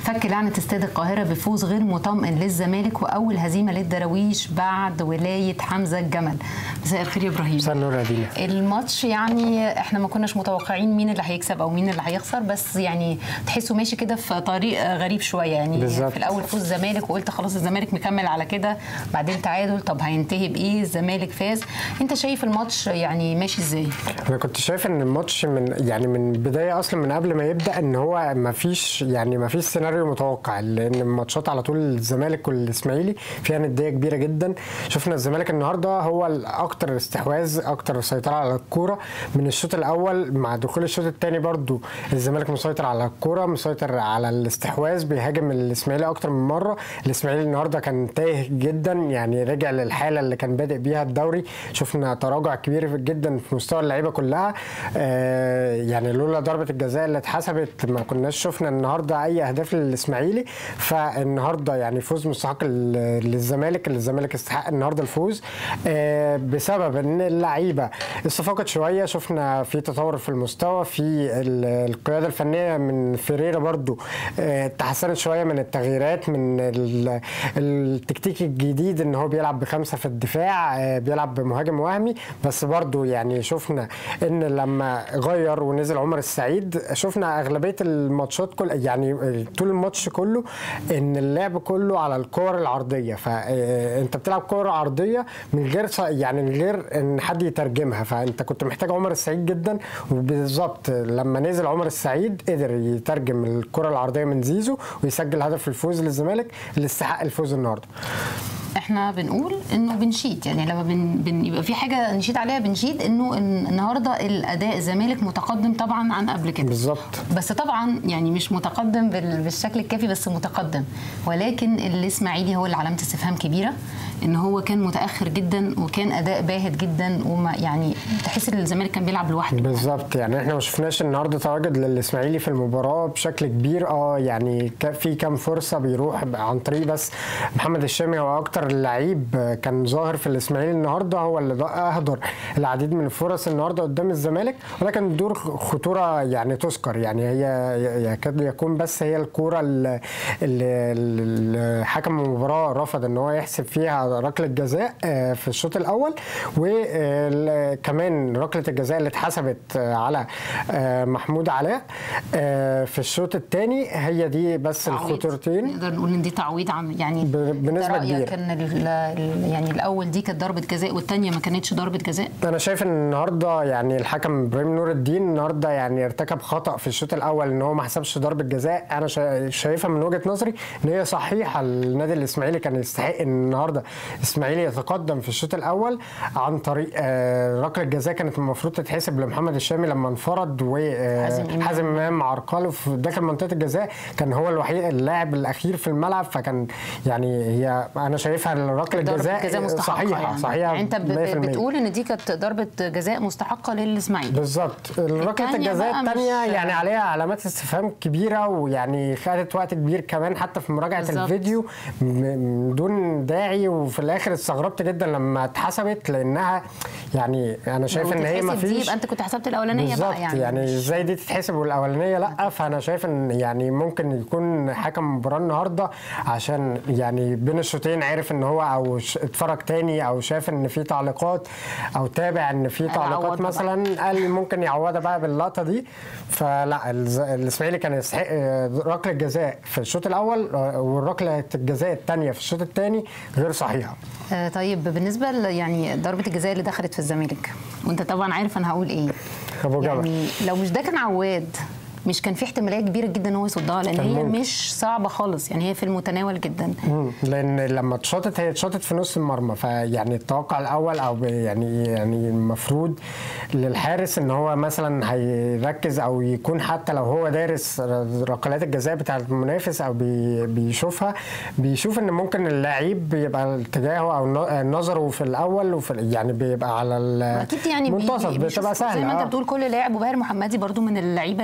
فك لعنه استاد القاهره بفوز غير مطمئن للزمالك واول هزيمه للدراويش بعد ولايه حمزه الجمل مساء الخير يا ابراهيم مساء النور يا دينا الماتش يعني احنا ما كناش متوقعين مين اللي هيكسب او مين اللي هيخسر بس يعني تحسه ماشي كده في طريق غريب شويه يعني بالظبط. في الاول فوز الزمالك وقلت خلاص الزمالك مكمل على كده بعدين تعادل طب هينتهي بايه الزمالك فاز انت شايف الماتش يعني ماشي ازاي انا كنت شايف ان الماتش من يعني من بدايه اصلا من قبل ما يبدا ان هو ما فيش يعني ما فيش سيناريو متوقع لان الماتشات على طول الزمالك والاسماعيلي فيها نديه كبيره جدا شفنا الزمالك النهارده هو الاكثر استحواذ اكثر سيطره على الكوره من الشوط الاول مع دخول الشوط الثاني برضو الزمالك مسيطر على الكوره مسيطر على الاستحواذ بيهاجم الاسماعيلي اكتر من مره الاسماعيلي النهارده كان تايه جدا يعني رجع للحاله اللي كان بادئ بيها الدوري شفنا تراجع كبير جدا في مستوى اللعيبه كلها آه يعني لولا ضربه الجزاء اللي اتحسبت ما كناش شفنا النهارده اي اهداف للاسماعيلي فالنهارده يعني فوز مستحق ل- للزمالك اللي الزمالك استحق النهارده الفوز آه بسبب ان اللعيبه استفاقت شويه شفنا في تطور في المستوى في ال- القياده الفنيه من فيريرا برضو آه، تحسنت شويه من التغييرات من ال- التكتيك الجديد ان هو بيلعب بخمسه في الدفاع آه، بيلعب بمهاجم وهمي بس برضو يعني شفنا ان لما غير ونزل عمر السعيد شفنا اغلبيه الماتشات كل يعني طول الماتش كله ان اللعب كله على الكور العرضيه فانت بتلعب كور عرضيه من غير ص- يعني من غير ان حد يترجمها فانت كنت محتاج عمر السعيد جدا وبالظبط لما نزل عمر السعيد قدر يترجم الكره العرضيه من زيزو ويسجل هدف الفوز للزمالك اللي استحق الفوز النهارده احنا بنقول انه بنشيد يعني لما بن بن يبقى في حاجه نشيد عليها بنشيد انه إن النهارده الاداء الزمالك متقدم طبعا عن قبل كده بالظبط بس طبعا يعني مش متقدم بال- بالشكل الكافي بس متقدم ولكن الاسماعيلي هو اللي علامه استفهام كبيره ان هو كان متاخر جدا وكان اداء باهت جدا وما يعني تحس ان الزمالك كان بيلعب لوحده بالظبط يعني احنا ما شفناش النهارده تواجد للاسماعيلي في المباراه بشكل كبير اه يعني ك- في كام فرصه بيروح عن طريق بس محمد الشامي هو اكتر لعيب كان ظاهر في الاسماعيلي النهارده هو اللي ض- اهدر العديد من الفرص النهارده قدام الزمالك ولكن دور خطوره يعني تذكر يعني هي يكاد يكون بس هي الكوره اللي اللي- اللي حكم المباراه رفض ان هو يحسب فيها ركله جزاء آه، في الشوط الاول وكمان ركله الجزاء اللي اتحسبت آه، على آه، محمود علاء آه، في الشوط الثاني هي دي بس تعويض. الخطورتين نقدر نقول ان دي تعويض عن يعني ب- بنسبة أنت رأيك كبيرة. ان ال- ال- يعني الاول دي كانت ضربه جزاء والثانيه ما كانتش ضربه جزاء انا شايف ان النهارده يعني الحكم ابراهيم نور الدين النهارده يعني ارتكب خطا في الشوط الاول ان هو ما حسبش ضربه جزاء انا شا- شايفها من وجهه نظري ان هي صحيحه النادي الاسماعيلي كان يستحق ان النهارده الاسماعيلي يتقدم في الشوط الاول عن طريق آه، ركله جزاء كانت المفروض تتحسب لمحمد الشامي لما انفرد حازم إمام. وحازم امام عرقله في داخل منطقه الجزاء كان هو الوحيد اللاعب الاخير في الملعب فكان يعني هي انا شايفها ركله ضربه جزاء جزاء مستحقه صحيحه يعني. صحيحه يعني انت ب- 100%. بتقول ان دي كانت ضربه جزاء مستحقه للاسماعيلي بالظبط ركله التانية الجزاء بقى مش- الثانيه يعني عليها علامات استفهام كبيره ويعني خدت وقت كبير كمان حتى في مراجعه بالظبط. الفيديو م- من دون داعي وفي الاخر استغربت جدا لما اتحسبت لانها يعني انا شايف ان هي ما وتتحسب دي فيش يبقى انت كنت حسبت الاولانيه بالظبط بقى يعني, يعني مش- ازاي دي تتحسب والاولانيه لا فانا شايف ان يعني ممكن يكون حكم المباراه النهارده عشان يعني بين الشوطين عرف ان هو او ش- اتفرج تاني او شاف ان في تعليقات او تابع ان في قال تعليقات عوضها بقى. مثلا قال ممكن يعوضها بقى باللقطه دي فلا الز- الاسماعيلي كان يستحق آه، ركله جزاء في الشوط الاول آه، والركله الجزاء الثانيه في الشوط الثاني غير صحيحه آه طيب بالنسبه ل- يعني ضربه الجزاء اللي دخلت في الزمالك وانت طبعا عارف انا هقول ايه ابو جبل يعني لو مش ده كان عواد مش كان في احتماليه كبيره جدا ان هو يصدها لان كان هي ممكن. مش صعبه خالص يعني هي في المتناول جدا مم. لان لما اتشاطت هي اتشاطت في نص المرمى فيعني التوقع الاول او ب- يعني يعني المفروض للحارس ان هو مثلا هيركز او يكون حتى لو هو دارس ركلات الجزاء بتاعه المنافس او بي بيشوفها بيشوف ان ممكن اللعيب بيبقى اتجاهه او ن- نظره في الاول وفي يعني بيبقى على اكيد يعني بي- المنتصف بي- بيشوف بتبقى سهله زي ما آه. انت بتقول كل لاعب وباهر محمدي برضو من اللعيبه اللي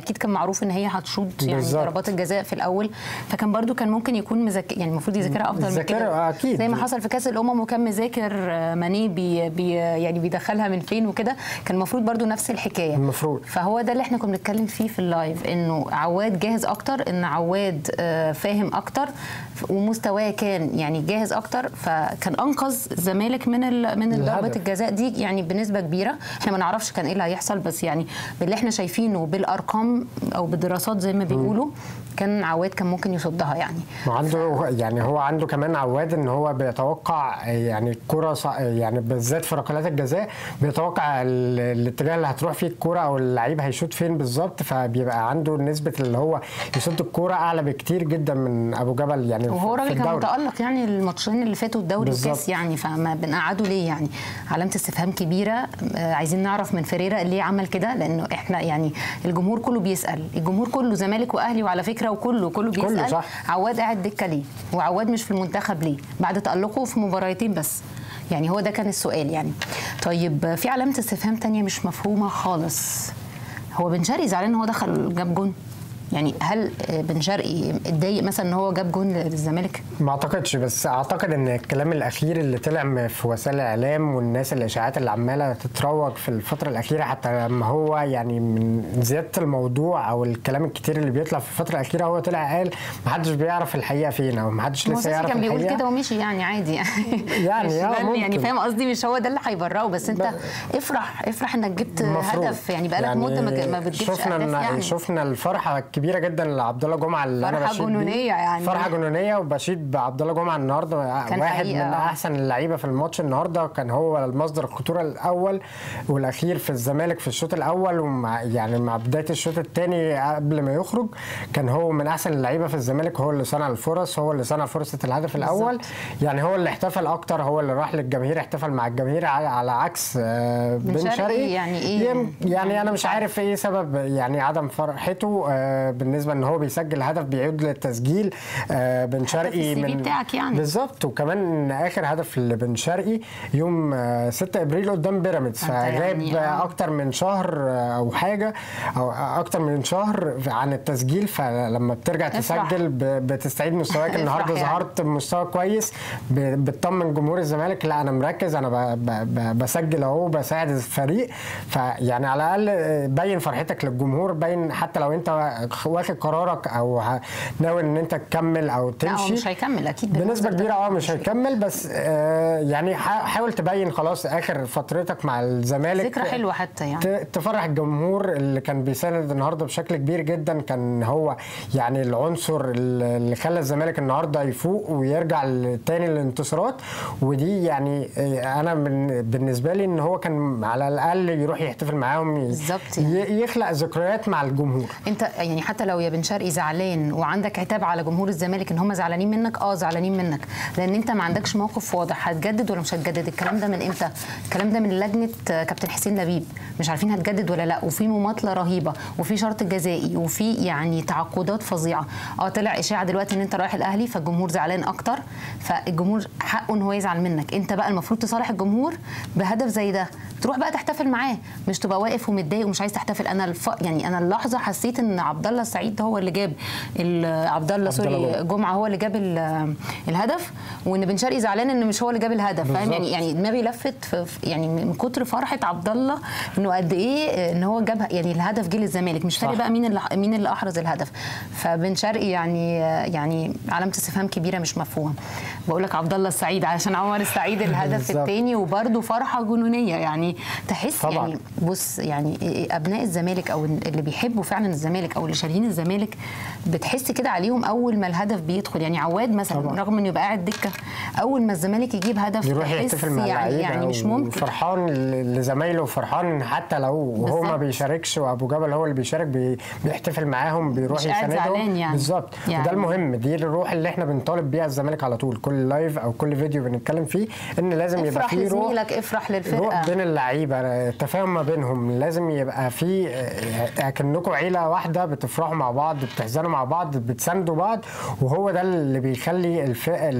اكيد كان معروف ان هي هتشوط يعني بالظبط. ضربات الجزاء في الاول فكان برضو كان ممكن يكون مذاكر يعني المفروض يذاكرها افضل من مذاكرها، كده أكيد. زي ما حصل في كاس الامم وكان مذاكر آه، ماني بي بي يعني بيدخلها من فين وكده كان المفروض برضو نفس الحكايه المفروض. فهو ده اللي احنا كنا بنتكلم فيه في اللايف انه عواد جاهز اكتر ان عواد آه، فاهم اكتر ومستواه كان يعني جاهز اكتر فكان انقذ الزمالك من ال- من ضربه الهدف. الجزاء دي يعني بنسبه كبيره احنا ما نعرفش كان ايه اللي هيحصل بس يعني باللي احنا شايفينه بالارقام او بالدراسات زي ما بيقولوا كان عواد كان ممكن يصدها يعني وعنده يعني هو عنده كمان عواد ان هو بيتوقع يعني الكرة ص- يعني بالذات في ركلات الجزاء بيتوقع ال- الاتجاه اللي هتروح فيه الكرة او اللعيب هيشوط فين بالظبط فبيبقى عنده نسبة اللي هو يصد الكرة اعلى بكتير جدا من ابو جبل يعني وهو في- في راجل كان الدوري. متالق يعني الماتشين اللي فاتوا الدوري بالظبط. والكاس يعني فما بنقعده ليه يعني علامه استفهام كبيره آه، عايزين نعرف من فريرا ليه عمل كده لانه احنا يعني الجمهور كله بيسال الجمهور كله زمالك واهلي وعلى فكره وكله كله بيسال كله صح. عواد قاعد دكه ليه وعواد مش في المنتخب ليه بعد تالقه في مباراتين بس يعني هو ده كان السؤال يعني طيب آه، في علامه استفهام تانية مش مفهومه خالص هو بن شرقي زعلان ان هو دخل جاب جون يعني هل آه، بن شرقي اتضايق مثلا ان هو جاب جون للزمالك ما اعتقدش بس اعتقد ان الكلام الاخير اللي طلع م- في وسائل الاعلام والناس الاشاعات اللي عماله تتروج في الفتره الاخيره حتى لما هو يعني من زياده الموضوع او الكلام الكتير اللي بيطلع في الفتره الاخيره هو طلع قال ما حدش بيعرف الحقيقه فين او ما حدش هو لسه ساسي يعرف كان بيقول الحقيقه كده ومشي يعني عادي يعني يعني مش آه، ده اللي- يعني ممكن. فاهم قصدي مش هو ده اللي هيبرئه بس انت افرح افرح انك جبت المفروض. هدف يعني بقالك مده ما ج- ما بتجيبش شفنا اهداف إن- يعني شفنا الفرحه الكبيره جدا لعبد الله جمعه اللي انا فرحة بشيد بيه. جنونية يعني. فرحه جنونيه وبشيد بعبد الله جمعه النهارده كان واحد حقيقة، من آه. احسن اللعيبه في الماتش النهارده كان هو المصدر الخطوره الاول والاخير في الزمالك في الشوط الاول ومع يعني مع بدايه الشوط الثاني قبل ما يخرج كان هو من احسن اللعيبه في الزمالك هو اللي صنع الفرص هو اللي صنع فرصه الهدف الاول يعني هو اللي احتفل اكتر هو اللي راح للجماهير احتفل مع الجماهير على, على عكس آه، بن بن شرقي شرقي يعني إيه؟ يم- يعني انا مش عارف ايه سبب يعني عدم فرحته آه، بالنسبه ان هو بيسجل هدف بيعود للتسجيل آه، بن شرقي السي في من بتاعك يعني. بالظبط وكمان إن اخر هدف لبن شرقي يوم آه، 6 ابريل قدام بيراميدز أنت فغاب يعني، آه. اكتر من شهر آه، او حاجه او اكتر من شهر عن التسجيل فلما بترجع افرح. تسجل ب- بتستعيد مستواك افرح النهارده يعني. ظهرت بمستوى كويس ب- بتطمن جمهور الزمالك لا انا مركز انا ب- ب- ب- بسجل اهو بساعد الفريق فيعني على الاقل بين فرحتك للجمهور بين حتى لو انت واخد قرارك او ه- ناوي ان انت تكمل او لا هو تمشي مش هيكمل اكيد بنسبه بالمنظر ده. كبيره اه مش هيكمل بس آه يعني حا- حاول تبين خلاص اخر فترتك مع الزمالك ذكرى حلوه حتى يعني ت- تفرح الجمهور اللي كان بيساند النهارده بشكل كبير جدا كان هو يعني العنصر اللي خلى الزمالك النهارده يفوق ويرجع ل- تاني للانتصارات ودي يعني آه، انا من بالنسبه لي ان هو كان على الاقل يروح يحتفل معاهم ي- بالظبط ي- يخلق ذكريات مع الجمهور انت يعني حتى لو يا بن شرقي زعلان وعندك عتاب على جمهور الزمالك ان هم زعلانين منك اه زعلانين منك لان انت ما عندكش موقف واضح هتجدد ولا مش هتجدد الكلام ده من امتى الكلام ده من لجنه آه، كابتن حسين لبيب مش عارفين هتجدد ولا لا وفي مماطله رهيبه وفي شرط جزائي وفي يعني تعاقدات فظيعه اه طلع اشاعه دلوقتي ان انت رايح الاهلي فالجمهور زعلان اكتر فالجمهور حقه ان هو يزعل منك انت بقى المفروض تصالح الجمهور بهدف زي ده تروح بقى تحتفل معاه مش تبقى واقف ومتضايق ومش عايز تحتفل انا الف... يعني انا اللحظه حسيت ان عبد الله السعيد هو اللي جاب ال- عبد الله عبد الله سوري جمعة. جمعه هو اللي جاب ال- الهدف وان بن شرقي زعلان ان مش هو اللي جاب الهدف فاهم بالظبط. يعني يعني دماغي لفت في في- يعني من كتر فرحه عبد الله انه قد ايه ان هو جاب يعني الهدف جه للزمالك مش فارق صح. بقى مين اللي مين اللي احرز الهدف فبن شرقي يعني يعني علامه استفهام كبيره مش مفهومه بقول لك عبد الله السعيد عشان عمر السعيد الهدف بالظبط. الثاني وبرده فرحه جنونيه يعني تحس طبعا. يعني بص يعني ابناء الزمالك او اللي بيحبوا فعلا الزمالك او اللي شاريين الزمالك بتحس كده عليهم اول ما الهدف بيدخل يعني عواد مثلا طبعا. رغم انه يبقى قاعد دكه اول ما الزمالك يجيب هدف يروح تحس يحتفل مع يعني اللعيبه يعني مش ممكن فرحان لزمايله وفرحان حتى لو هو ما بالظبط. بيشاركش وابو جبل هو اللي بيشارك بي بيحتفل معاهم بيروح مش قاعد يساندهم زعلان يعني. بالظبط يعني. وده المهم دي الروح اللي احنا بنطالب بيها الزمالك على طول كل لايف او كل فيديو بنتكلم فيه ان لازم يبقى افرح فيه روح لزميلك افرح روح للفرقه بين اللعيبه تفاهم ما بينهم لازم يبقى في اكنكم عيله واحده بتفرحوا مع بعض بتحزنوا مع بعض بتساندوا بعض وهو ده اللي بيخلي الف- الفريق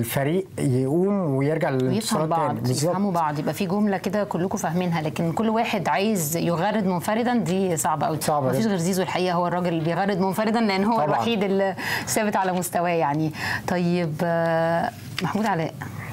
يقوم ويرجع ويفهم للانتصارات بعض تاني بالظبط يفهموا بعض يبقى في جمله كده كلكم فاهمينها لكن كل واحد عايز يغرد منفردا دي صعبه قوي صعبة مفيش جدا. غير زيزو الحقيقه هو الراجل اللي بيغرد منفردا لان هو طبعاً. الوحيد اللي ثابت على مستواه يعني طيب آه، محمود علاء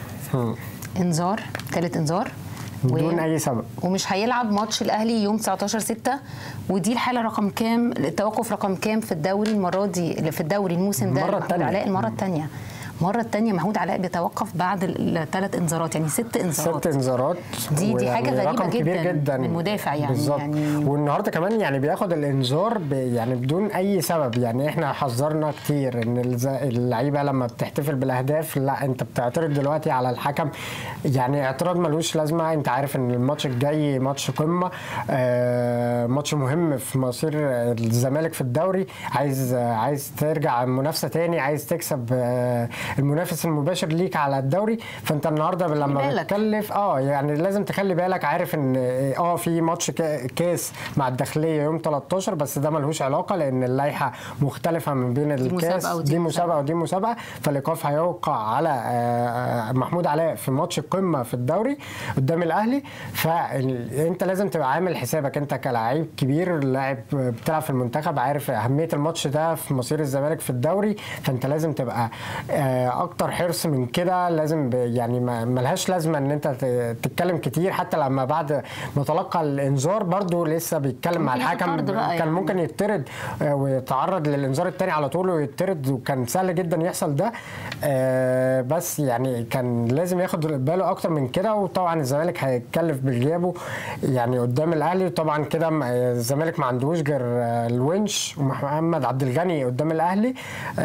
انذار ثالث انذار بدون و- اي سبب ومش هيلعب ماتش الاهلي يوم 19 6 ودي الحاله رقم كام التوقف رقم كام في الدوري المره دي اللي في الدوري الموسم ده المرة محمود التانية. علاء المره الثانيه المره الثانيه محمود علاء بيتوقف بعد الثلاث انذارات يعني ست انذارات ست انذارات دي- دي حاجة ويعني غريبة رقم كبير جداً جدا من مدافع يعني- بالظبط يعني- والنهارده كمان يعني بياخد الانذار ب- يعني بدون اي سبب يعني احنا حذرنا كتير ان الز- اللعيبه لما بتحتفل بالاهداف لا انت بتعترض دلوقتي على الحكم يعني اعتراض ملوش لازمه انت عارف ان الماتش الجاي ماتش قمه آه ماتش مهم في مصير الزمالك في الدوري عايز عايز ترجع المنافسه تاني عايز تكسب آه المنافس المباشر ليك على الدوري فانت النهارده لما بالك. بتكلف اه يعني لازم تخلي بالك عارف ان اه في ماتش كا- كاس مع الداخليه يوم 13 بس ده ملهوش علاقه لان اللائحه مختلفه من بين الكاس مسابقة ودي دي مسابقة. مسابقه ودي مسابقه فالايقاف هيوقع على آه، محمود علاء في ماتش القمه في الدوري قدام الاهلي فانت لازم تبقى عامل حسابك انت كلاعب كبير لاعب بتلعب في المنتخب عارف اهميه الماتش ده في مصير الزمالك في الدوري فانت لازم تبقى آه، اكتر حرص من كده لازم ب- يعني ما- ملهاش لازمه ان انت ت- تتكلم كتير حتى لما بعد ما تلقى الانذار برضو لسه بيتكلم مع ممكن ياخد الحكم طرد بقى كان يعني. ممكن يطرد آه، ويتعرض للانذار الثاني على طول ويطرد وكان سهل جدا يحصل ده آه، بس يعني كان لازم ياخد باله اكتر من كده وطبعا الزمالك هيتكلف بغيابه يعني قدام الاهلي وطبعا كده م- الزمالك ما عندوش غير آه، الونش ومحمد عبد الغني قدام الاهلي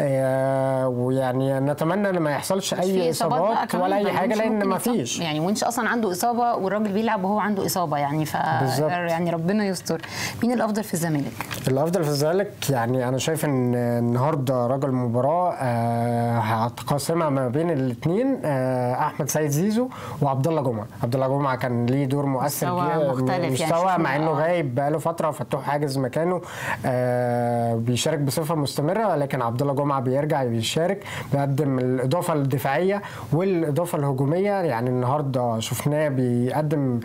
آه، ويعني نتمنى ان ما يحصلش مش في اي إصابات بقى اصابات كمان، ولا اي فالونش حاجه لان ممكن ما يتصاب. فيش يعني ونش اصلا عنده اصابه والراجل بيلعب وهو عنده اصابه يعني ف بالظبط. يعني ربنا يستر مين الافضل في الزمالك الافضل في الزمالك يعني انا شايف ان النهارده رجل المباراه آه، هتقاسمها ما بين الاثنين احمد سيد زيزو وعبد الله جمعه عبد الله جمعه كان ليه دور مؤثر مستوى جدا- مختلف يعني مستوى شفنا- مع انه آه. غايب بقاله فتره وفتوح حاجز مكانه آه، بيشارك بصفه مستمره ولكن عبد الله جمعه بيرجع بيشارك بيقدم الاضافه الدفاعيه والاضافه الهجوميه يعني النهارده شفناه بيقدم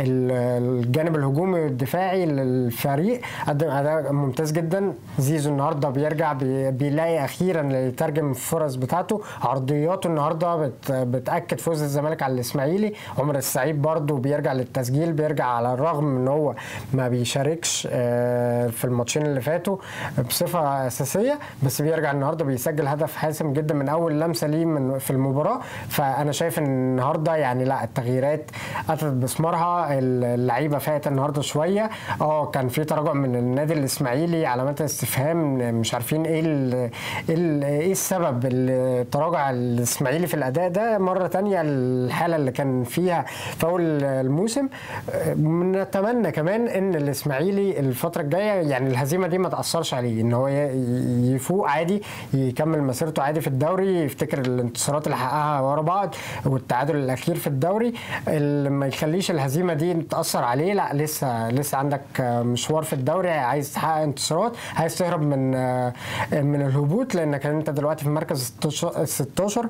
ال- الجانب الهجومي والدفاعي للفريق قدم اداء ممتاز جدا زيزو النهارده بيرجع بي- بيلاقي اخيرا يترجم الفرص بتاعته عرضياته النهارده بت بتاكد فوز الزمالك على الاسماعيلي عمر السعيد برده بيرجع للتسجيل بيرجع على الرغم ان هو ما بيشاركش آه، في الماتشين اللي فاتوا بصفه اساسيه بس بيرجع النهارده بيسجل هدف حاسم جدا من اول لمسه ليه من في المباراه فانا شايف ان النهارده يعني لا التغييرات اتت بثمارها اللعيبه فاتت النهارده شويه اه كان في تراجع من النادي الاسماعيلي علامات استفهام مش عارفين ايه ال ايه, ال ايه السبب اللي تراجع الاسماعيلي في الاداء ده مره تانية الحاله اللي كان فيها في اول الموسم آه، نتمنى كمان ان الاسماعيلي الفتره الجايه يعني الهزيمه دي ما تاثرش عليه ان هو ي- يفوق عادي يكمل مسيرته عادي في الدوري يفتكر الانتصارات اللي حققها ورا بعض والتعادل الاخير في الدوري اللي ما يخليش الهزيمه دي تاثر عليه لا لسه لسه عندك آه، مشوار في الدوري عايز تحقق انتصارات عايز تهرب من آه، من الهبوط لانك انت دلوقتي في مركز 16 16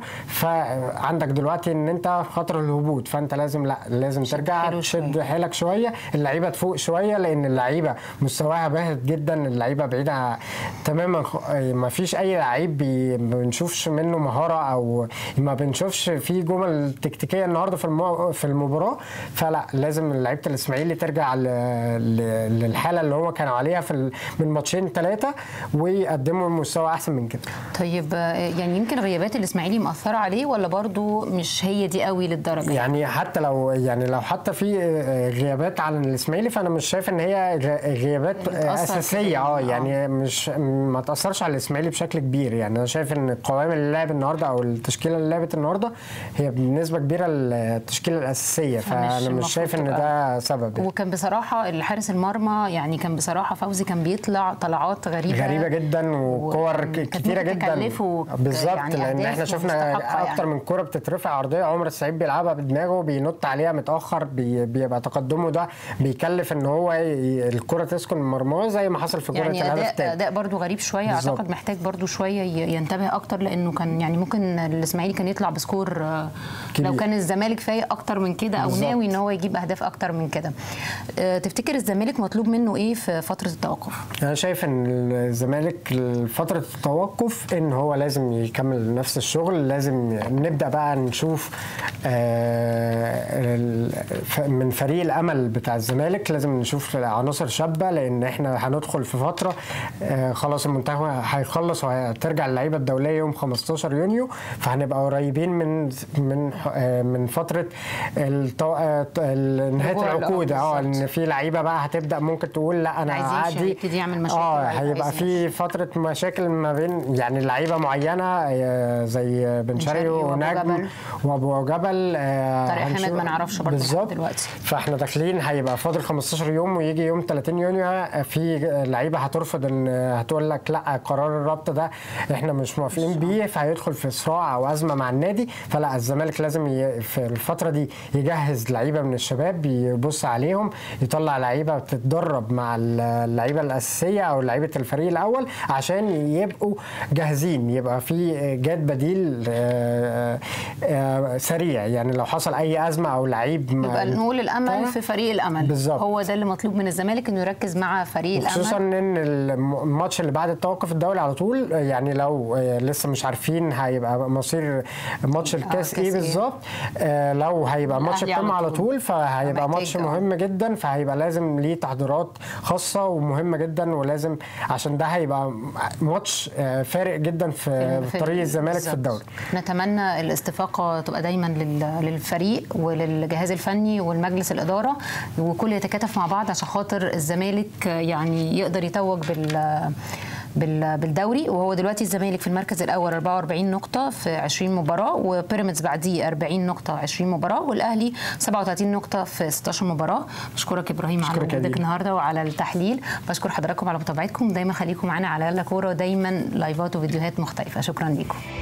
فعندك دلوقتي ان انت في خطر الهبوط فانت لازم لا لازم ترجع حيله تشد شوية. حيلك شويه اللعيبه تفوق شويه لان اللعيبه مستواها باهت جدا اللعيبه بعيده تماما خ- ما فيش اي لعيب بي- ما بنشوفش منه مهاره او ما بنشوفش في جمل تكتيكيه النهارده في المو... في المباراه فلا لازم لعيبه الاسماعيلي ترجع ل... ل... للحاله اللي هو كانوا عليها في ال... من ماتشين ثلاثه ويقدموا مستوى احسن من كده طيب آه، يعني يمكن غيابات الاسماعيلي مأثره عليه ولا برضو مش هي دي قوي للدرجه يعني حتى لو يعني لو حتى في آه، غيابات على الاسماعيلي فانا مش شايف ان هي غ- غيابات آه، بتأثر اساسيه كده. اه آه. يعني مش ما تاثرش على الاسماعيلي بشكل كبير يعني انا شايف ان القوائم اللي لعب النهارده او التشكيله اللي لعبت النهارده هي بنسبه كبيره التشكيله الاساسيه فانا مش المفروض شايف ان تبقى- ده سبب يعني. وكان بصراحه الحارس المرمى يعني كان بصراحه فوزي كان بيطلع طلعات غريبه غريبه جدا وكور وكان- ك- كانت كتيره ممكن جدا تكلفه بالظبط يعني لان أهداف احنا شفنا مستحقة اكتر يعني. من كوره بتترفع عرضيه عمر السعيد بيلعبها بدماغه بينط عليها متاخر بي بيبقى تقدمه ده بيكلف ان هو ي- الكره تسكن مرماه زي ما حصل في كره يعني الهدف اداء الثاني اداء برضو غريب شويه بالظبط. اعتقد محتاج برضو شويه ي- ينتبه اكتر لانه كان يعني ممكن الاسماعيلي كان يطلع بسكور آه، كبير. لو كان الزمالك فايق اكتر من كده او بالظبط. ناوي ان هو يجيب اهداف اكتر من كده آه، تفتكر الزمالك مطلوب منه ايه في فتره التوقف انا شايف ان الزمالك فتره التوقف ان هو لازم يكمل نفس الشغل لازم نبدا بقى نشوف آه، ال- ف- من فريق الامل بتاع الزمالك لازم نشوف عناصر شابه لان احنا هندخل في فتره آه، خلاص المنتخب هيخلص وهترجع اللعيبه الدوليه يوم 15 يونيو فهنبقى قريبين من من آه، من فتره التو- آه، ال- نهايه رجوع العقود اه بالظبط. ان في لعيبه بقى هتبدا ممكن تقول لا انا عايزين عادي يبتدي يعمل مشاكل اه ولا هيبقى عايز في فتره مشاكل ما بين يعني لعيبه معينه آه، زي بن شرقي شرقي وأبو ونجم جبل. وابو جبل آه، طارق حامد هنشوف- ما نعرفش برضه لحد بالظبط دلوقتي. فاحنا داخلين هيبقى فاضل 15 يوم ويجي يوم 30 يونيو آه، في لعيبه هترفض ان آه، هتقول لك لا قرار الربط ده احنا مش موافقين بيه فهيدخل في صراع او ازمه مع النادي فلا الزمالك لازم ي- في الفتره دي يجهز لعيبه من الشباب يبص عليهم يطلع لعيبه بتتدرب مع اللعيبه الاساسيه او لعيبه الفريق الاول عشان يبقوا جاهزين يبقى في جاد بديل آه، آه، سريع يعني لو حصل اي ازمه او لعيب ما- يبقى نقول الامل في فريق الامل بالظبط. هو ده اللي مطلوب من الزمالك انه يركز مع فريق خصوصا الامل ان الم- الماتش اللي بعد التوقف الدولي على طول يعني لو آه، لسه مش عارفين هيبقى مصير ماتش الكاس كاس ايه إيه؟ بالظبط آه، لو هيبقى ماتش الأهلي على القمه على طول. طول فهيبقى محتاج ماتش آه. مهم جدا فهيبقى لازم ليه تحضيرات خاصه ومهمه جدا ولازم عشان ده هيبقى ماتش آه، فارق جدا في في طريق الزمالك في بالظبط. الدوري نتمنى الاستفاقه تبقى دايما لل- للفريق وللجهاز الفني والمجلس الاداره وكل يتكاتف مع بعض عشان خاطر الزمالك يعني يقدر يتوج بال بال- بالدوري وهو دلوقتي الزمالك في المركز الاول 44 نقطه في 20 مباراه وبيراميدز بعديه 40 نقطه 20 مباراه والاهلي 37 نقطه في 16 مباراه بشكرك ابراهيم على بشكرك يا وجودك دينا. النهارده وعلى التحليل بشكر حضراتكم على متابعتكم دايما خليكم معانا على يلا كوره ودايما لايفات وفيديوهات مختلفه شكرا لكم